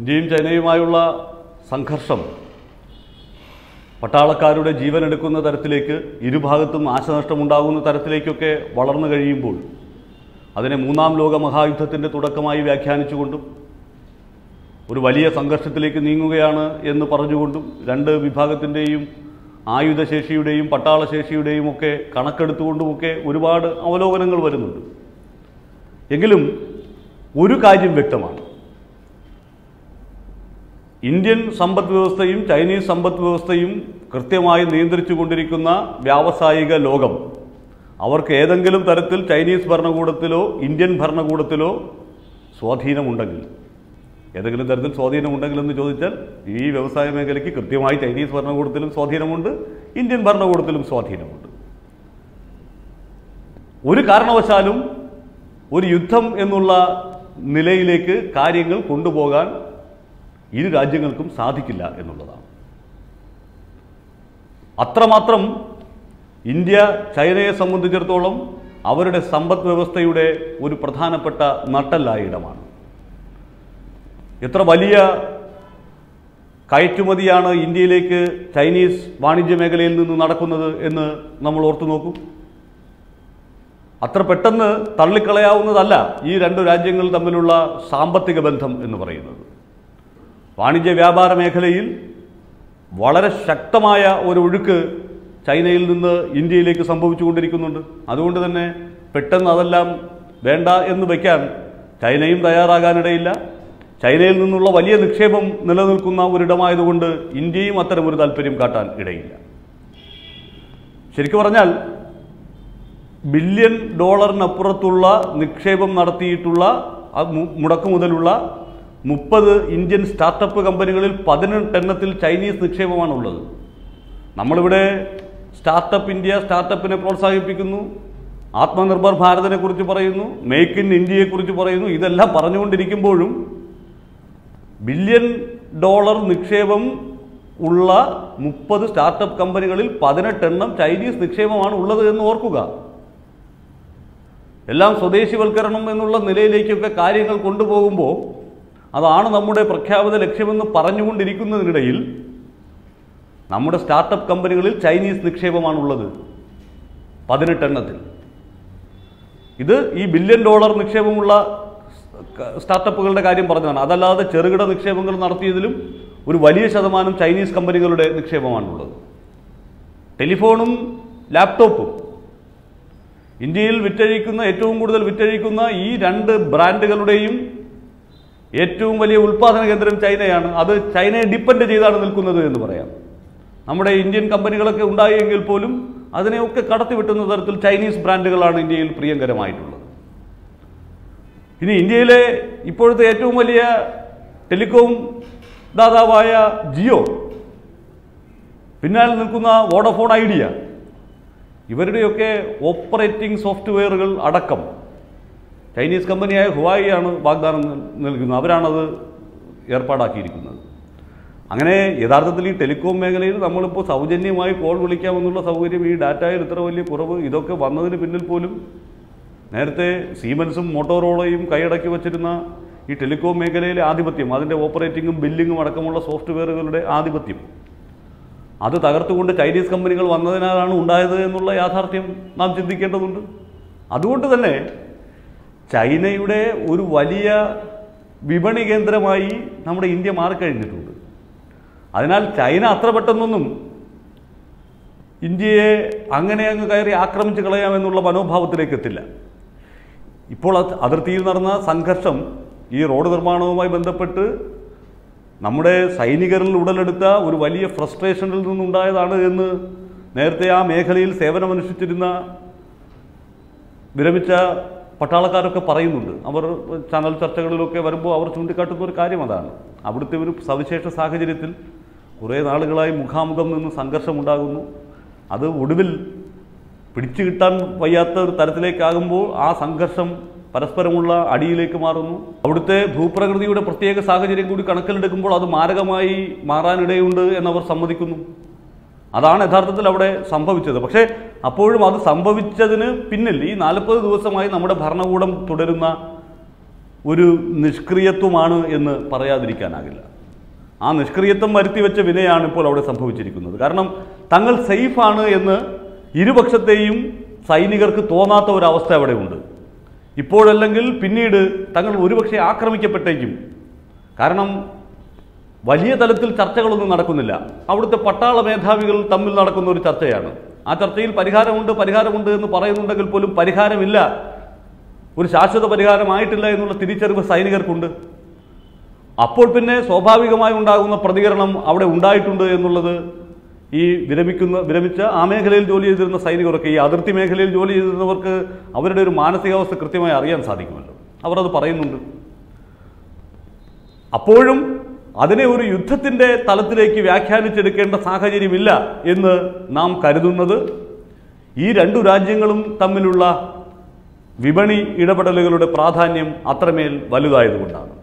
ഇന്ത്യയും ചൈനയുമായുള്ള സംഘർഷം പട്ടാളക്കാരുടെ ജീവൻ എടുക്കുന്ന തരത്തിലേക്ക് ഇരുഭാഗത്തും നാശനഷ്ടമുണ്ടാകുന്ന തരത്തിലേക്കൊക്കെ വളർന്നു കഴിയുമ്പോൾ അതിനെ മൂന്നാം ലോക മഹായുദ്ധത്തിൻ്റെ തുടക്കമായി വ്യാഖ്യാനിച്ചുകൊണ്ടും ഒരു വലിയ സംഘർഷത്തിലേക്ക് നീങ്ങുകയാണ് എന്ന് പറഞ്ഞുകൊണ്ടും രണ്ട് വിഭാഗത്തിൻ്റെയും ആയുധശേഷിയുടെയും പട്ടാളശേഷിയുടെയും ഒക്കെ കണക്കെടുത്തുകൊണ്ടുമൊക്കെ ഒരുപാട് അവലോകനങ്ങൾ വരുന്നുണ്ട് എങ്കിലും ഒരു കാര്യം വ്യക്തമാണ് ഇന്ത്യൻ സമ്പദ് വ്യവസ്ഥയും ചൈനീസ് സമ്പദ് വ്യവസ്ഥയും കൃത്യമായി നിയന്ത്രിച്ചു കൊണ്ടിരിക്കുന്ന വ്യാവസായിക ലോകം അവർക്ക് ഏതെങ്കിലും തരത്തിൽ ചൈനീസ് ഭരണകൂടത്തിലോ ഇന്ത്യൻ ഭരണകൂടത്തിലോ സ്വാധീനമുണ്ടെങ്കിൽ ഏതെങ്കിലും തരത്തിൽ സ്വാധീനമുണ്ടെങ്കിലെന്ന് ചോദിച്ചാൽ ഈ വ്യവസായ മേഖലയ്ക്ക് കൃത്യമായി ചൈനീസ് ഭരണകൂടത്തിലും സ്വാധീനമുണ്ട് ഇന്ത്യൻ ഭരണകൂടത്തിലും സ്വാധീനമുണ്ട് ഒരു കാരണവശാലും ഒരു യുദ്ധം എന്നുള്ള നിലയിലേക്ക് കാര്യങ്ങൾ കൊണ്ടുപോകാൻ ഇരു രാജ്യങ്ങൾക്കും സാധിക്കില്ല എന്നുള്ളതാണ് അത്രമാത്രം ഇന്ത്യ ചൈനയെ സംബന്ധിച്ചിടത്തോളം അവരുടെ സമ്പദ് വ്യവസ്ഥയുടെ ഒരു പ്രധാനപ്പെട്ട നട്ടല്ലായ ഇടമാണ് എത്ര വലിയ കയറ്റുമതിയാണ് ഇന്ത്യയിലേക്ക് ചൈനീസ് വാണിജ്യ മേഖലയിൽ നിന്ന് നടക്കുന്നത് എന്ന് നമ്മൾ ഓർത്തു നോക്കൂ അത്ര പെട്ടെന്ന് തള്ളിക്കളയാവുന്നതല്ല ഈ രണ്ട് രാജ്യങ്ങൾ തമ്മിലുള്ള സാമ്പത്തിക ബന്ധം എന്ന് പറയുന്നത് വാണിജ്യ വ്യാപാര മേഖലയിൽ വളരെ ശക്തമായ ഒരു ഒഴുക്ക് ചൈനയിൽ നിന്ന് ഇന്ത്യയിലേക്ക് സംഭവിച്ചുകൊണ്ടിരിക്കുന്നുണ്ട് അതുകൊണ്ട് തന്നെ പെട്ടെന്ന് അതെല്ലാം വേണ്ട എന്ന് വയ്ക്കാൻ ചൈനയും തയ്യാറാകാനിടയില്ല ചൈനയിൽ നിന്നുള്ള വലിയ നിക്ഷേപം നിലനിൽക്കുന്ന ഒരിടമായതുകൊണ്ട് ഇന്ത്യയും അത്തരം ഒരു താല്പര്യം കാട്ടാൻ ഇടയില്ല ശരിക്കു പറഞ്ഞാൽ ബില്യൺ ഡോളറിനപ്പുറത്തുള്ള നിക്ഷേപം നടത്തിയിട്ടുള്ള ആ മു- മുടക്കു മുതലുള്ള മുപ്പത് ഇന്ത്യൻ സ്റ്റാർട്ടപ്പ് കമ്പനികളിൽ പതിനെട്ടെണ്ണത്തിൽ ചൈനീസ് നിക്ഷേപമാണുള്ളത് നമ്മളിവിടെ സ്റ്റാർട്ടപ്പ് ഇന്ത്യ സ്റ്റാർട്ടപ്പിനെ പ്രോത്സാഹിപ്പിക്കുന്നു ആത്മനിർഭർ ഭാരതിനെ കുറിച്ച് പറയുന്നു മേക്ക് ഇൻ ഇന്ത്യയെക്കുറിച്ച് പറയുന്നു ഇതെല്ലാം പറഞ്ഞുകൊണ്ടിരിക്കുമ്പോഴും ബില്യൺ ഡോളർ നിക്ഷേപം ഉള്ള മുപ്പത് സ്റ്റാർട്ടപ്പ് കമ്പനികളിൽ പതിനെട്ടെണ്ണം ചൈനീസ് നിക്ഷേപമാണ് ഉള്ളത് എന്ന് ഓർക്കുക എല്ലാം സ്വദേശിവൽക്കരണം എന്നുള്ള നിലയിലേക്കൊക്കെ കാര്യങ്ങൾ കൊണ്ടുപോകുമ്പോൾ അതാണ് നമ്മുടെ പ്രഖ്യാപിത ലക്ഷ്യമെന്ന് പറഞ്ഞുകൊണ്ടിരിക്കുന്നതിനിടയിൽ നമ്മുടെ സ്റ്റാർട്ടപ്പ് കമ്പനികളിൽ ചൈനീസ് നിക്ഷേപമാണുള്ളത് പതിനെട്ടെണ്ണത്തിൽ ഇത് ഈ ബില്യൺ ഡോളർ നിക്ഷേപമുള്ള ക- സ്റ്റാർട്ടപ്പുകളുടെ കാര്യം പറഞ്ഞതാണ് അതല്ലാതെ ചെറുകിട നിക്ഷേപങ്ങൾ നടത്തിയതിലും ഒരു വലിയ ശതമാനം ചൈനീസ് കമ്പനികളുടെ നിക്ഷേപമാണുള്ളത് ടെലിഫോണും ലാപ്ടോപ്പും ഇന്ത്യയിൽ വിറ്റഴിക്കുന്ന ഏറ്റവും കൂടുതൽ വിറ്റഴിക്കുന്ന ഈ രണ്ട് ബ്രാൻഡുകളുടെയും ഏറ്റവും വലിയ ഉൽപ്പാദന കേന്ദ്രം ചൈനയാണ് അത് ചൈനയെ ഡിപ്പെൻഡ് ചെയ്താണ് നിൽക്കുന്നത് എന്ന് പറയാം നമ്മുടെ ഇന്ത്യൻ കമ്പനികളൊക്കെ ഉണ്ടായെങ്കിൽ പോലും അതിനെയൊക്കെ കടത്തിവിട്ടുന്ന തരത്തിൽ ചൈനീസ് ബ്രാൻഡുകളാണ് ഇന്ത്യയിൽ പ്രിയങ്കരമായിട്ടുള്ളത് ഇനി ഇന്ത്യയിലെ ഇപ്പോഴത്തെ ഏറ്റവും വലിയ ടെലികോം ദാതാവായ ജിയോ പിന്നാലെ നിൽക്കുന്ന വോഡഫോൺ ഐഡിയ ഇവരുടെയൊക്കെ ഓപ്പറേറ്റിംഗ് സോഫ്റ്റ്വെയറുകൾ അടക്കം ചൈനീസ് കമ്പനിയായ ഹുവായി ആണ് വാഗ്ദാനം നൽ- നൽകുന്നത് അവരാണത് ഏർപ്പാടാക്കിയിരിക്കുന്നത് അങ്ങനെ യഥാർത്ഥത്തിൽ ഈ ടെലികോം മേഖലയിൽ നമ്മളിപ്പോൾ സൗജന്യമായി കോൾ വിളിക്കാമെന്നുള്ള സൗകര്യം ഈ ഡാറ്റയിൽ ഇത്ര വലിയ കുറവ് ഇതൊക്കെ വന്നതിന് പിന്നിൽ പോലും നേരത്തെ സീമൻസും മോട്ടോറോളയും കൈയടക്കി വച്ചിരുന്ന ഈ ടെലികോം മേഖലയിലെ ആധിപത്യം അതിൻ്റെ ഓപ്പറേറ്റിങ്ങും ബില്ലിങ്ങും അടക്കമുള്ള സോഫ്റ്റ്വെയറുകളുടെ ആധിപത്യം അത് തകർത്തുകൊണ്ട് ചൈനീസ് കമ്പനികൾ വന്നതിനാലാണ് ഉണ്ടായത് എന്നുള്ള യാഥാർത്ഥ്യം നാം ചിന്തിക്കേണ്ടതുണ്ട് അതുകൊണ്ട് തന്നെ ചൈനയുടെ ഒരു വലിയ വിപണി കേന്ദ്രമായി നമ്മുടെ ഇന്ത്യ മാറിക്കഴിഞ്ഞിട്ടുണ്ട് അതിനാൽ ചൈന അത്ര പെട്ടെന്നൊന്നും ഇന്ത്യയെ അങ്ങനെ അങ്ങ് കയറി ആക്രമിച്ച് കളയാമെന്നുള്ള മനോഭാവത്തിലേക്ക് എത്തില്ല ഇപ്പോൾ അത് അതിർത്തിയിൽ നടന്ന സംഘർഷം ഈ റോഡ് നിർമ്മാണവുമായി ബന്ധപ്പെട്ട് നമ്മുടെ സൈനികരിൽ ഉടലെടുത്ത ഒരു വലിയ ഫ്രസ്ട്രേഷനിൽ നിന്നുണ്ടായതാണ് എന്ന് നേരത്തെ ആ മേഖലയിൽ സേവനമനുഷ്ഠിച്ചിരുന്ന വിരമിച്ച പട്ടാളക്കാരൊക്കെ പറയുന്നുണ്ട് അവർ ചാനൽ ചർച്ചകളിലൊക്കെ വരുമ്പോൾ അവർ ചൂണ്ടിക്കാട്ടുന്ന ഒരു കാര്യം അതാണ് അവിടുത്തെ ഒരു സവിശേഷ സാഹചര്യത്തിൽ കുറേ നാളുകളായി മുഖാമുഖം നിന്ന് സംഘർഷമുണ്ടാകുന്നു അത് ഒടുവിൽ പിടിച്ചു കിട്ടാൻ വയ്യാത്ത ഒരു തരത്തിലേക്കാകുമ്പോൾ ആ സംഘർഷം പരസ്പരമുള്ള അടിയിലേക്ക് മാറുന്നു അവിടുത്തെ ഭൂപ്രകൃതിയുടെ പ്രത്യേക സാഹചര്യം കൂടി കണക്കിലെടുക്കുമ്പോൾ അത് മാരകമായി മാറാനിടയുണ്ട് എന്നവർ സമ്മതിക്കുന്നു അതാണ് യഥാർത്ഥത്തിൽ അവിടെ സംഭവിച്ചത് പക്ഷേ അപ്പോഴും അത് സംഭവിച്ചതിന് പിന്നിൽ ഈ നാൽപ്പത് ദിവസമായി നമ്മുടെ ഭരണകൂടം തുടരുന്ന ഒരു നിഷ്ക്രിയത്വമാണ് എന്ന് പറയാതിരിക്കാനാകില്ല ആ നിഷ്ക്രിയത്വം വരുത്തിവെച്ച വിനയാണ് ഇപ്പോൾ അവിടെ സംഭവിച്ചിരിക്കുന്നത് കാരണം തങ്ങൾ സേഫാണ് എന്ന് ഇരുപക്ഷത്തെയും സൈനികർക്ക് തോന്നാത്ത ഒരവസ്ഥ അവിടെ ഉണ്ട് ഇപ്പോഴല്ലെങ്കിൽ പിന്നീട് തങ്ങൾ ഒരുപക്ഷെ ആക്രമിക്കപ്പെട്ടേക്കും കാരണം വലിയ തലത്തിൽ ചർച്ചകളൊന്നും നടക്കുന്നില്ല അവിടുത്തെ പട്ടാള മേധാവികൾ തമ്മിൽ നടക്കുന്ന ഒരു ചർച്ചയാണ് ആ ചർച്ചയിൽ പരിഹാരമുണ്ട് പരിഹാരമുണ്ട് എന്ന് പറയുന്നുണ്ടെങ്കിൽ പോലും പരിഹാരമില്ല ഒരു ശാശ്വത പരിഹാരമായിട്ടില്ല എന്നുള്ള തിരിച്ചറിവ് സൈനികർക്കുണ്ട് അപ്പോൾ പിന്നെ സ്വാഭാവികമായി ഉണ്ടാകുന്ന പ്രതികരണം അവിടെ ഉണ്ടായിട്ടുണ്ട് എന്നുള്ളത് ഈ വിരമിക്കുന്ന വിരമിച്ച ആ മേഖലയിൽ ജോലി ചെയ്തിരുന്ന സൈനികരൊക്കെ ഈ അതിർത്തി മേഖലയിൽ ജോലി ചെയ്തിരുന്നവർക്ക് അവരുടെ ഒരു മാനസികാവസ്ഥ കൃത്യമായി അറിയാൻ സാധിക്കുമല്ലോ അവർ അത് പറയുന്നുണ്ട് അപ്പോഴും അതിനെ ഒരു യുദ്ധത്തിൻ്റെ തലത്തിലേക്ക് വ്യാഖ്യാനിച്ചെടുക്കേണ്ട സാഹചര്യമില്ല എന്ന് നാം കരുതുന്നത് ഈ രണ്ടു രാജ്യങ്ങളും തമ്മിലുള്ള വിപണി ഇടപെടലുകളുടെ പ്രാധാന്യം അത്രമേൽ വലുതായതുകൊണ്ടാണ്